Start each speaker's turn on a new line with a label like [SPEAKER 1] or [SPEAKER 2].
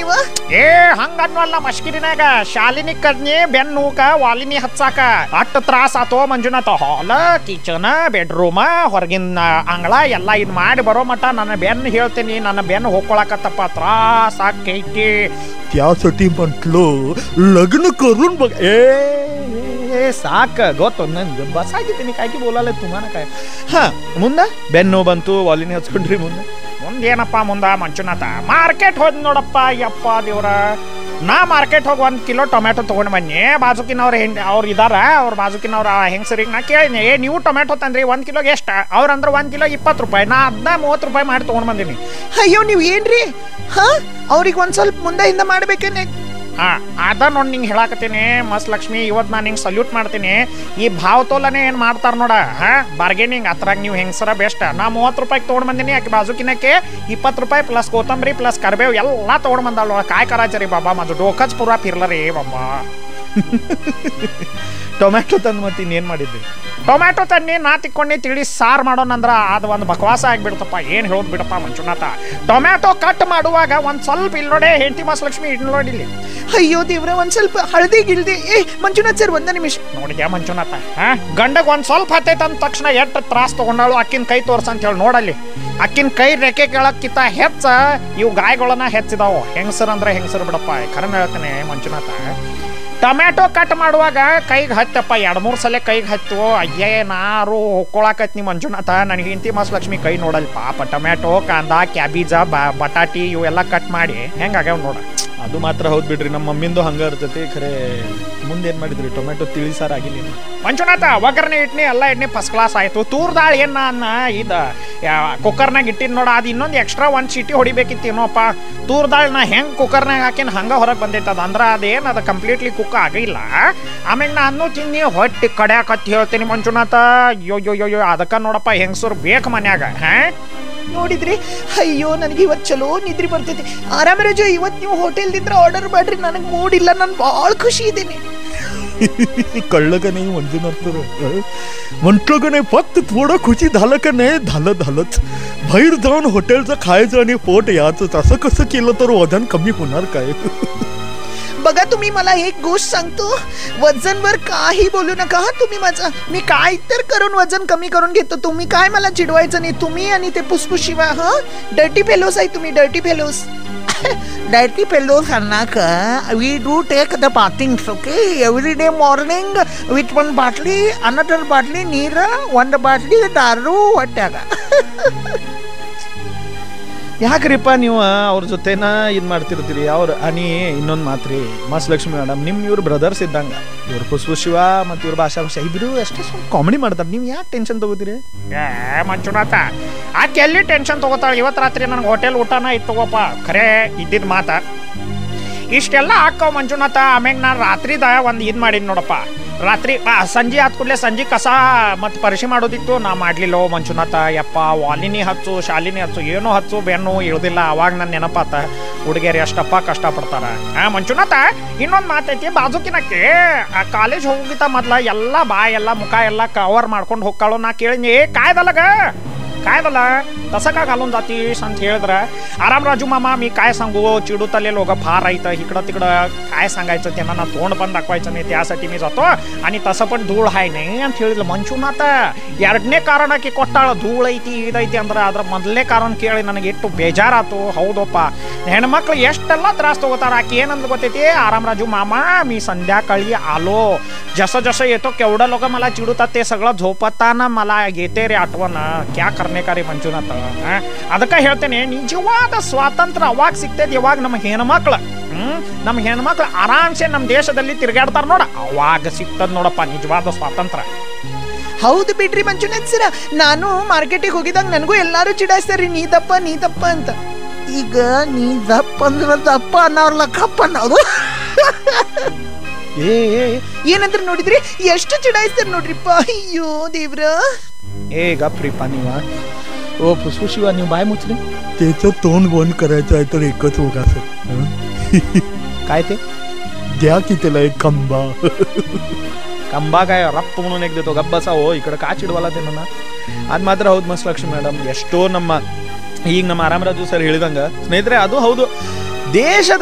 [SPEAKER 1] ನೀವು
[SPEAKER 2] ಏ ಹಂಗ ಅನ್ನವಲ್ಲ ಮಶ್ಕಿರಿನಾಗ ಶಾಲಿನಿ ಕದ್ನಿ ಬೆನ್ನೂಕ ವಾಲಿನಿ ಹಚ್ಚಾಕ ಅಟ್ ತ್ರಾಸ ಆತೋ ಮಂಜುನಾಥ ಹಾಲ ಕಿಚನ್ ಬೆಡ್ರೂಮ ಹೊರಗಿನ ಅಂಗಳ ಎಲ್ಲ ಇದ್ ಮಾಡಿ ಬರೋ ಮಟ ನನ್ನ ಬೆನ್ನು ಹೇಳ್ತೀನಿ ನನ್ನ ಬೆನ್ನು ಹೋಗ್ಕೊಳಕತ್ತಪ್ಪ ತ್ರಾಸ ಆಕೈತಿ
[SPEAKER 3] त्यासाठी म्हटलं लग्न करून बघ
[SPEAKER 2] ए ए, ಸಾಕ ಗೊತ್ತು ನಂದು ಬಸ್ ಆಗಿದ್ದೀನಿ ಕಾಯ್ಕಿ ಬೋಲಲ್ಲ ತುಮಾನ ಕಾಯ್ ಹಾ ಮುಂದ ಬೆನ್ನು ಬಂತು ವಾಲಿನಿ ಹಚ್ಕೊಂಡ್ರಿ ಮುಂದೆ ಮುಂದೇನಪ್ಪ ಮುಂದ ಮಂಜುನಾಥ ಮಾರ್ಕೆಟ್ ಹೋದ್ ನೋಡಪ್ಪ ಯಪ್ಪ ದೇವ್ರ ನಾ ಮಾರ್ಕೆಟ್ ಹೋಗಿ ಒಂದು ಕಿಲೋ ಟೊಮ್ಯಾಟೊ ತೊಗೊಂಡು ಬನ್ನಿ ಬಾಜುಕಿನವ್ರು ಹೆಂಗ್ ಅವ್ರು ಇದಾರ ಅವ್ರ ಬಾಜುಕಿನವ್ರ ಹೆಂಗಸರಿಗೆ ನಾ ಕೇಳಿನಿ ಏ ನೀವು ಟೊಮ್ಯಾಟೊ ತಂದ್ರಿ ಒಂದು ಕಿಲೋಗೆ ಎಷ್ಟು ಅವ್ರಂದ್ರೆ ಒಂದು ಕಿಲೋ ಇಪ್ಪತ್ತು ರೂಪಾಯಿ ನಾ ಅದನ್ನ ಮೂವತ್ತು ರೂಪಾಯಿ ಮಾಡಿ ತೊಗೊಂಡು ಬಂದೀನಿ
[SPEAKER 1] ಅಯ್ಯೋ ನೀವು ಏನ್ರಿ ಹಾ ಅವ್ರಿಗೆ ಒಂದ್ ಸ್ವಲ್ಪ ಮುಂದೆ ಹಿಂದೆ ಮಾಡ್ಬೇಕೇನೆ
[SPEAKER 2] ಹಾ ಅದ ನೋಡಿ ನಿಂಗೆ ಹೇಳಾಕತ್ತೀನಿ ಮಸ್ತ್ ಲಕ್ಷ್ಮಿ ಇವತ್ತು ನಾನು ನಿಂಗೆ ಸಲ್ಯೂಟ್ ಮಾಡ್ತೀನಿ ಈ ಭಾವತೋಲನೆ ಏನು ಮಾಡ್ತಾರ ನೋಡ ಹಾ ಬಾರ್ಗೇನಿಂಗ್ ಅದ್ರಾಗ ನೀವು ಹೆಂಗಸರ ಬೆಸ್ಟ್ ನಾ ಮೂವತ್ತು ರೂಪಾಯಿಗೆ ತೊಗೊಂಡು ಬಂದೀನಿ ಆಕೆ ಬಾಜುಕಿನಕ್ಕೆ ಇಪ್ಪತ್ತು ರೂಪಾಯಿ ಪ್ಲಸ್ ಕೊತ್ತಂಬರಿ ಪ್ಲಸ್ ಕರಿಬೇವು ಎಲ್ಲ ತೊಗೊಂಡು ಬಂದಾಳ ಕಾಯ್ ಕರಾಚರಿ ಬಾಬಾ ಮದು ಡೋಕಜ್ ಪೂರ ಫಿರ್ಲರಿ ಬಾಬಾ ಟೊಮ್ಯಾಟೊ ತಂದು ಮತ್ತೆ ಇನ್ನೇನು ಮಾಡಿದ್ವಿ ಟೊಮ್ಯಾಟೊ ತನ್ನಿ ನಾ ತಿಕ್ಕೊಂಡಿ ತಿಳಿ ಸಾರು ಮಾಡೋಣಂದ್ರ ಅದು ಒಂದು ಬಕವಾಸ ಆಗ್ಬಿಡ್ತಪ್ಪ ಏನು ಹೇಳೋದು ಬಿಡಪ್ಪ ಮಂಜುನಾಥ ಟೊಮ್ಯಾಟೊ ಕಟ್ ಮಾಡುವಾಗ ಒಂದು ಸ್ವಲ್ಪ ಇಲ್ಲಿ ನೋಡೆ ಹೆಂಡತಿ ಮಸ್ ಲಕ್ಷ್ಮಿ ಇಲ್ಲಿ ನೋಡಿಲ್ಲಿ
[SPEAKER 1] ಅಯ್ಯೋ ದೇವ್ರ ಒಂದ್ ಸ್ವಲ್ಪ ಹಳದಿ ಗಿಲ್ದಿ ಏ ಮಂಜುನಾಥ್ ಸರ್ ಒಂದ ನಿಮಿಷ
[SPEAKER 2] ನೋಡಿದ್ಯಾ ಮಂಜುನಾಥ ಹಾ ಗಂಡಗ್ ಒಂದ್ ಸ್ವಲ್ಪ ಹತ್ತೈತೆ ಅಂದ ತಕ್ಷಣ ಎಷ್ಟು ತ್ರಾಸ್ ತಗೊಂಡಾಳು ಅಕ್ಕಿನ ಕೈ ತೋರ್ಸ ಅಂತ ಹೇಳಿ ನೋಡಲ್ಲಿ ಅಕ್ಕಿನ ಕೈ ರೆಕ್ಕೆ ಕೇಳಕ್ಕಿಂತ ಹೆಚ್ಚ ಇವು ಗಾಯಗಳನ್ನ ಹೆಚ್ಚಿದಾವು ಹೆಂಗಸರ್ ಅಂದ್ರೆ ಹೆಂಗಸರು ಬಿಡಪ್ಪ ಖರನ್ ಹೇಳ್ತೇನೆ ಮಂಜುನಾಥ ಟೊಮ್ಯಾಟೊ ಕಟ್ ಮಾಡುವಾಗ ಕೈಗೆ ಹತ್ತಪ್ಪ ಎರಡು ಮೂರು ಸಲ ಕೈಗೆ ಹತ್ತು ಅಯ್ಯೇ ನಾರು ಹೊಕ್ಕೊಳಕತ್ನಿ ಮಂಜುನಾಥ ನನಗೆ ಇಂತಿ ಮಸ್ ಲಕ್ಷ್ಮಿ ಕೈ ನೋಡಲ್ ಪಾಪ ಟೊಮ್ಯಾಟೊ ಕಾಂದ ಕ್ಯಾಬೀಜ ಬ ಬಟಾಟಿ ಇವೆಲ್ಲ ಕಟ್ ಮಾಡಿ ಹೆಂಗಾಗ್ಯಾವ ನೋಡ
[SPEAKER 3] ಅದು ಮಾತ್ರ ಹೌದ್ ಬಿಡ್ರಿ ನಮ್ಮ ಮಮ್ಮಿಂದು ಹಂಗ ಇರ್ತೈತಿ ಖರೆ ಮುಂದೇನ್ ಮಾಡಿದ್ರಿ ಟೊಮೆಟೊ ತಿಳಿ ಸಾರ್ ಆಗಿಲ್ಲ
[SPEAKER 2] ಮಂಜುನಾಥ ಒಗ್ಗರಣೆ ಇಟ್ನಿ ಎಲ್ಲ ಎಣ್ಣೆ ಫಸ್ಟ್ ಕ್ಲಾಸ್ ಆಯ್ತು ತೂರ್ ದಾಳ್ ಏನ ಅನ್ನ ಇದ ಕುಕ್ಕರ್ನಾಗ ಇಟ್ಟಿನ್ ನೋಡ ಅದು ಇನ್ನೊಂದು ಎಕ್ಸ್ಟ್ರಾ ಒಂದ್ ಚೀಟಿ ಹೊಡಿಬೇಕಿತ್ತು ಏನೋಪ್ಪ ತೂರ್ ದಾಳ್ ನಾ ಹೆಂಗ್ ಕುಕ್ಕರ್ನಾಗ ಹಾಕಿನ ಹಂಗ ಹೊರಗೆ ಬಂದೈತೆ ಅದು ಅಂದ್ರ ಅದೇನ್ ಅದು ಕಂಪ್ಲೀಟ್ಲಿ ಕುಕ್ ಆಗಿಲ್ಲ ಆಮೇಲೆ ನಾನು ತಿನ್ನಿ ಹೊಟ್ಟಿ ಕಡ್ಯಾಕತ್ ಹೇಳ್ತೀನಿ ಮಂಜುನಾಥ ಯೋ ಯೋ ಯೋ ಯೋ ಅದಕ್ಕ ನೋಡಪ್ಪ ಹೆಂಗಸರು ಬೇಕು ಮನ್ಯಾಗ ಹಾ
[SPEAKER 1] ನೋಡಿದ್ರಿ ಅಯ್ಯೋ ನನಗೆ ಇವತ್ತು ಚಲೋ ನಿದ್ರಿ ಬರ್ತೈತಿ ಆರಾಮ ರಜು ಇವತ್ತು ನೀವು ಹೋಟೆಲ್ದಿಂದ ಆರ್ಡರ್ ಮಾಡ್ರಿ ನನಗೆ ಮೂಡಿಲ್ಲ ನಾನು ಭಾಳ ಖುಷಿ ಇದ್ದೀನಿ
[SPEAKER 3] कळलं का नाही मंजुनाथ तर हं? म्हटलं का नाही फक्त थोडं खुशी झालं का नाही झालं झालंच बाहेर जाऊन हॉटेलचं खायचं आणि पोट याच असं कसं केलं तर वजन कमी होणार काय
[SPEAKER 1] बघा तुम्ही मला एक गोष्ट सांगतो वजनवर काही बोलू नका हा तुम्ही माझं मी काय तर करून वजन कमी करून घेतो तुम्ही काय मला चिडवायचं नाही तुम्ही आणि ते पुसपुशिवा हा डर्टी फेलोस आहे तुम्ही dirty fellows
[SPEAKER 4] Dirty fellows Anaka, we do take the bathings, okay? Every day morning with one bottle, another bottle neer, one bottle daru, whatever.
[SPEAKER 3] ಯಾಕ್ರಿಪ್ಪ ನೀವು ಅವ್ರ ಜೊತೆನ ಇದು ಮಾಡ್ತಿರ್ತೀರಿ ಅವ್ರ ಅನಿ ಇನ್ನೊಂದು ಮಾತ್ರಿ ಮಸ್ ಲಕ್ಷ್ಮಿ ಮೇಡಮ್ ನಿಮ್ ಇವ್ರ ಬ್ರದರ್ಸ್ ಇದ್ದಂಗ ಇವ್ರ ಪುಷ್ಪ ಶಿವ ಮತ್ತು ಇವ್ರ ಭಾಷಾ ಭಾಷಾ ಇಬ್ರು ಅಷ್ಟೇ ಸ್ವಲ್ಪ ಕಾಮಿಡಿ ಮಾಡ್ತಾರೆ ನೀವು ಯಾಕೆ ಟೆನ್ಷನ್ ತಗೋತೀರಿ
[SPEAKER 2] ಏ ಮಂಜುನಾಥ ಆಕೆ ಎಲ್ಲಿ ಟೆನ್ಷನ್ ತಗೋತಾಳೆ ಇವತ್ತು ರಾತ್ರಿ ನನಗೆ ಹೋಟೆಲ್ ಊಟನ ಇತ್ತು ತಗೋಪ್ಪ ಖರೆ ಇದ್ದಿದ್ದು ಮಾತ ಇಷ್ಟೆಲ್ಲ ಹಾಕವ್ ಮಂಜುನಾಥ ಆಮ್ಯಾಗ ನಾನು ರಾತ್ರಿದ ಒಂದು ಇದು ಮಾಡೀನಿ ನೋಡಪ್ಪ ರಾತ್ರಿ ಆ, ಸಂಜೆ ಆದ ಕೂಡಲೇ ಸಂಜೆ ಕಸ ಮತ್ತು ಪರಿಶಿ ಮಾಡೋದಿತ್ತು ನಾ ಮಾಡ್ಲಿಲ್ಲ ಓ ಮಂಜುನಾಥ ಯಪ್ಪ ವಾಲಿನಿ ಹಚ್ಚು ಶಾಲಿನಿ ಹಚ್ಚು ಏನೋ ಹಚ್ಚು ಬೆನ್ನು ಇಳ್ದಿಲ್ಲ ಅವಾಗ ನನ್ನ ನೆನಪಾತ ಹುಡುಗಿಯರು ಎಷ್ಟಪ್ಪ ಕಷ್ಟಪಡ್ತಾರ ಆ ಮಂಜುನಾಥ ಇನ್ನೊಂದು ಮಾತೈತಿ ಬಾಜುಕಿನಕ್ಕೆ ಆ ಕಾಲೇಜ್ ಹೋಗಿತ್ತ ಮೊದ್ಲ ಎಲ್ಲ ಬಾಯ್ ಎಲ್ಲ ಮುಖ ಎಲ್ಲ ಕವರ್ ಮಾಡ್ಕೊಂಡು ಹೋಗ್ಕಾಳು ನಾ ಕೇಳಿನಿ ಏ ಕಾಯ್ದಲ್ಲಗ कायदला तसं का घालून जातीस ಅಂತ ಹೇಳಿದ್ರ आराम राजू मामा मी काय सांगू चिडू तले लोक फार आहेत इकडं तिकडं काय सांगायचं त्यांना ना तोंड पण दाखवायचं नाही त्यासाठी मी जातो आणि तसं पण धूळ आहे नाही ಅಂತ ಹೇಳಿದ್ಲು ಮಂಜುನಾಥ ಎರಡನೇ ಕಾರಣಕ್ಕೆ ಕೊಟ್ಟಾಳ ಧೂಳು ಐತಿ ಇದೈತಿ ಅಂದ್ರೆ ಅದ್ರ ಮೊದಲನೇ ಕಾರಣ ಕೇಳಿ ನನಗೆ ಎಷ್ಟು ಬೇಜಾರಾತು ಹೌದಪ್ಪ ಹೆಣ್ಮಕ್ಳು ಎಷ್ಟೆಲ್ಲ ತ್ರಾस ತಗೋತಾರ ಆಕೆ ಏನಂದ್ ಗೊತ್ತೈತಿ आराम राजू मामा मी संध्याकाळी आलो जसं जसं येतो केवढं लोक मला चिडवतात ते सगळं झोपताना मला येते रे आठवण क्या करणे का रे ಮಂಜುನಾಥ ಆ? ಅದಕ್ಕೆ ಹೇಳ್ತೇನೆ ನಿಜವಾದ ಸ್ವಾತಂತ್ರ್ಯ ಅವಾಗ ಸಿಗ್ತೈತಿ ಯಾವಾಗ ನಮ್ಮ ಹೆಣ್ಮಕ್ಳು ಹ್ಮ್ ನಮ್ಮ ಹೆಣ್ಮಕ್ಳು ಆರಾಮ್ಸೆ ನಮ್ಮ ದೇಶದಲ್ಲಿ ತಿರುಗಾಡ್ತಾರ ನೋಡ ಅವಾಗ ಸಿಗ್ತದ ನೋಡಪ್ಪ ನಿಜವಾದ ಸ್ವಾತಂತ್ರ್ಯ
[SPEAKER 1] ಹೌದು ಬಿಡ್ರಿ ಮಂಜುನಾಥ್ ಸರ ನಾನು ಮಾರ್ಕೆಟಿಗೆ ಹೋಗಿದಾಗ ನನಗೂ ಎಲ್ಲಾರು ಚಿಡಾಯಿಸ್ತಾರ್ರಿ ನೀ ದಪ್ಪ ನೀ ದಪ್ಪ ಅಂತ
[SPEAKER 4] ಈಗ ನೀ ದಪ್ಪ ಅಂದ್ರೆ ದಪ್ಪ ಅನ್ನೋರ್ಲ ಕಪ್ಪ ಅನ್ನೋದು
[SPEAKER 1] ಏ ಏ, ಏನಂದ್ರೆ ನೋಡಿದ್ರಿ ಎಷ್ಟು ಚಿಡಾಯಿಸ್ತಾರ ನೋಡ್ರಿಪ್ಪ ಅಯ್ಯೋ ದೇವ್ರ
[SPEAKER 3] ए गप्रीपा निवा ओ फुसफुस शिवा ನೀವು ಬಾಯಿ ಮುಚ್ಚ್ರಿ
[SPEAKER 5] त्याचं तोंड बंद करायचं आहे तर एकच होगा सर
[SPEAKER 3] काय ते
[SPEAKER 5] द्या की त्याला एक खंबा
[SPEAKER 3] ಕಂಬ काय ರಪ್ಪ म्हणून एक देतो ಗಬ್ಬಸ ಓ ಈ ಕಡೆ ಕಾಚ್ ಇಡವಲ್ಲ ನನ್ನ ಅದು ಮಾತ್ರ ಹೌದು ಮಸ್ತ್ ಲಕ್ಷ್ಮಿ ಮೇಡಮ್ ಎಷ್ಟೋ ನಮ್ಮ ಈಗ ನಮ್ಮ ಆರಾಮರಾಜು ಸರ್ ಹೇಳಿದಂಗ ಸ್ನೇಹಿತರೆ ಅದು ಹೌದು ದೇಶದ